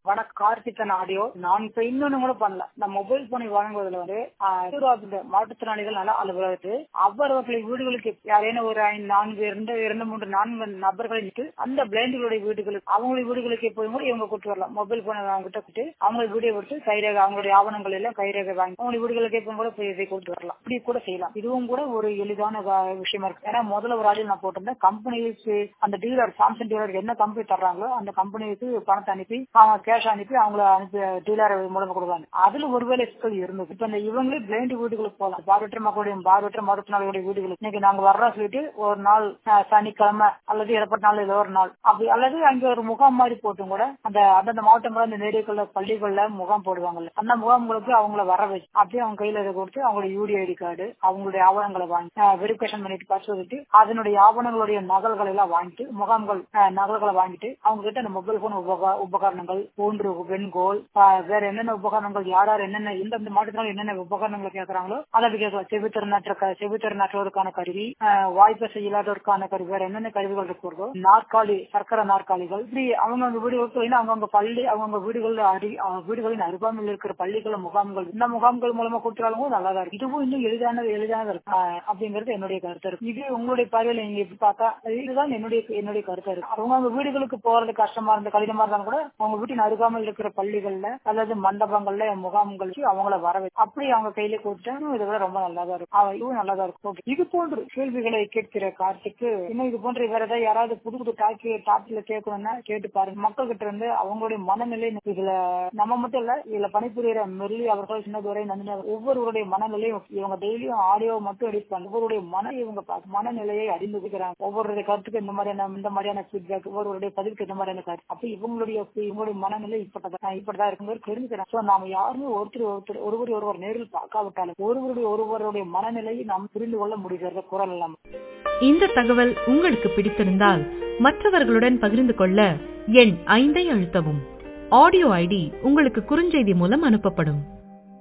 வணக்கம் கார்த்திகன் ஆடியோ நான் இப்ப இன்னொன்னு கூட பண்ணல இந்த மொபைல் போனை வழங்குவதில் வந்து ஆஹ், மாற்றுத்திறனாளிகள் நல அலுவலகத்து அவரவர்களை வீடுகளுக்கு யாரேனும் ஒரு ஐந்து, நான்கு இரண்டு இரண்டு மூன்று நான்கு நபர்களை நிட்டு அந்த பிளைண்டுகளுடைய வீடுகளுக்கு அவங்களுடைய வீடுகளுக்கு போய் கூட இவங்க கூட்டு வரலாம் மொபைல் போனை அவங்க கிட்ட கூட்டு அவங்க வீடியோ எடுத்து கைரேகை அவங்களுடைய ஆவணங்கள் எல்லாம் கைரேகை வாங்கி அவங்களுடைய வீடுகளுக்கே போய் கூட போய் இதை கூட்டு வரலாம் இப்படி கூட செய்யலாம் இதுவும் கூட ஒரு எளிதான வ- விஷயமா இருக்கு ஏன்னா முதல்ல ஒரு ஆடியோ நான் போட்டிருந்தேன் கம்பெனிக்கு அந்த டீலர் சாம்சங் டீலர் என்ன கம்பெனி தர்றாங்களோ அந்த கம்பெனிக்கு பணத்தை அனுப்பி அவங்க கேஷ் அனுப்பி அவங்கள அனுப்பி டீலர் மூலமா கொடுப்பாங்க அதுல ஒருவேளை சிக்கல் இருந்தது இப்ப இந்த இவங்களே பிளைண்ட் வீடுகளுக்கு போகலாம் பார்வையற்ற மக்களுடைய பார்வையற்ற மாற்றுத்திறனாளிகளுடைய வீடுகளுக்கு இன்னைக்கு நாங்க வர்றோம் சொல்லிட்டு ஒரு நாள் அஹ், சனிக்கிழமை அல்லது இடப்பட்ட நாள் ஏதோ ஒரு நாள் அப்படி அல்லது அங்க ஒரு முகாம் மாதிரி போட்டும் கூட அந்த அந்தந்த மாவட்டங்கள அந்த நேரியக்கல்ல பள்ளிகள்ல முகாம் போடுவாங்கல்ல அந்த முகாம்களுக்கு அவங்கள வர வச்சு அப்படியே அவங்க கையில இதை கொடுத்து அவங்களுடைய யூடி ஐடி கார்டு அவங்களுடைய ஆவணங்களை வாங்கி வெரிஃபிகேஷன் பண்ணிட்டு பரிசோதிட்டு அதனுடைய ஆவணங்களுடைய நகல்களை எல்லாம் வாங்கிட்டு முகாம்கள் அஹ், நகல்களை வாங்கிட்டு அவங்க கிட்ட அந்த மொபைல் போன் உபகா உபகரணங்கள் போன்று வெண்கோல் அஹ், வேற என்னென்ன உபகரணங்கள் யார் யார் என்னென்ன எந்தெந்த மாவட்டத்தில் என்னென்ன உபகரணங்களை கேட்கறாங்களோ அதை கேட்கலாம் செவித்திறனாற்ற செவித்திறனாற்றோருக்கான கருவி அஹ், வாய்ப்பசை இல்லாதோருக்கான கருவி வேற என்னென்ன கருவிகள் இருக்கிறதோ நாற்காலி சர்க்கரை நாற்காலிகள் இப்படி அவங்கவுங்க வீடுகளுக்கு அவங்கவுங்க பள்ளி அவங்கவுங்க வீடுகளில் அடி அஹ், வீடுகளின் அருகாமையில் இருக்கிற பள்ளிகள் முகாம்கள் இந்த முகாம்கள் மூலமா கொடுத்தாலும் நல்லாதான் இருக்கு இதுவும் இன்னும் எளிதானது எளிதானது இருக்கு அஹ், அப்படிங்கிறது என்னுடைய கருத்து இருக்கு இது உங்களுடைய பார்வையில நீங்க எப்படி பார்த்தா இதுதான் என்னுடைய என்னுடைய கருத்து இருக்கு அவங்க அவங்க வீடுகளுக்கு போறது கஷ்டமா இருந்த கடினமா இருந்தாலும் கூட அவங்க வீட்டின் அருகாமையில் இருக்கிற பள்ளிகள்ல அல்லது மண்டபங்கள்ல முகாம்களுக்கு அவங்கள வரவே அப்படி அவங்க கையில கொடுத்தாலும் இதை விட ரொம்ப நல்லாதான் இருக்கும் அஹ், இதுவும் நல்லாதான் இருக்கும் Okay. இது போன்று கேள்விகளை கேட்கிற கார்த்திக்கு இன்னும் இது போன்ற வேற ஏதாவது யாராவது புது புது டாக்கி டாப்ல கேட்கணும்னா கேட்டு பாருங்க மக்கள் கிட்ட இருந்து அவங்களுடைய மனநிலை இதுல நம்ம மட்டும் இல்ல இதுல பணிபுரியிற மெல்லி அவர்கள் சின்னதுரை நந்தினி அவர்கள் ஒவ்வொருவருடைய மனநிலையும் இவங்க டெய்லியும் ஆடியோ மட்டும் எடிப்பாங்க ஒவ்வொருடைய மன இவங்க பா- மனநிலையை அறிந்துக்கிறாங்க ஒவ்வொருடைய கருத்துக்கு இந்த மாதிரியான இந்த மாதிரியான ஃபீட்பேக் ஒவ்வொருடைய பதிவுக்கு இந்த மாதிரியான கருத்து அப்ப இவங்களுடைய இவங்களுடைய மனநிலை இப்படிதான் இப்படிதான் இருக்கும்போது தெரிஞ்சுக்கிறேன் சோ நாம யாருமே ஒருத்தர் ஒருத்தர் ஒருவர் ஒருவர் நேரில் பார்க்காவிட்டாலும் ஒருவருடைய ஒருவருடைய மனநிலையை நாம் புரிந்து கொள்ள முடிகிறது குரல் இல்லாம இந்த தகவல் உங்களுக்கு பிடித்திருந்தால் மற்றவர்களுடன் பகிர்ந்து கொள்ள எண் ஐந்தை அழுத்தவும் ஆடியோ ஐடி உங்களுக்கு குறுஞ்செய்தி மூலம் அனுப்பப்படும்